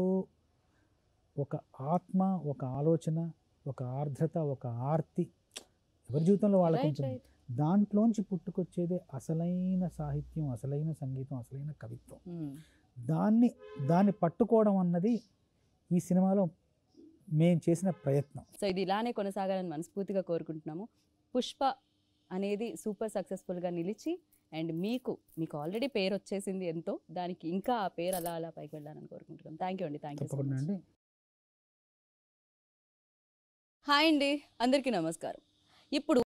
Speaker 2: ఒక ఆత్మ ఒక ఆలోచన ఒక ఆర్ద్రత ఒక ఆర్తి ఎవరి జీవితంలో వాళ్ళకు
Speaker 1: Right,
Speaker 2: ఉంటుంది
Speaker 1: right.
Speaker 2: దాంట్లోంచి పుట్టుకొచ్చేదే అసలైన సాహిత్యం అసలైన సంగీతం అసలైన కవిత్వం
Speaker 1: Hmm.
Speaker 2: దాన్ని దాన్ని పట్టుకోవడం అన్నది ఈ సినిమాలో మేము చేసిన ప్రయత్నం
Speaker 1: సో ఇది ఇలానే కొనసాగాలని మనస్ఫూర్తిగా కోరుకుంటున్నాము పుష్ప అనేది సూపర్ సక్సెస్ఫుల్గా నిలిచి అండ్ మీకు మీకు ఆల్రెడీ పేరు వచ్చేసింది ఎంతో దానికి ఇంకా ఆ పేరు అలా అలా పైకి వెళ్ళాలని కోరుకుంటున్నాం థ్యాంక్ యూ అండి థ్యాంక్ యూ
Speaker 2: తప్పకుండా అండి
Speaker 1: హాయ్ అండి అందరికీ నమస్కారం ఇప్పుడు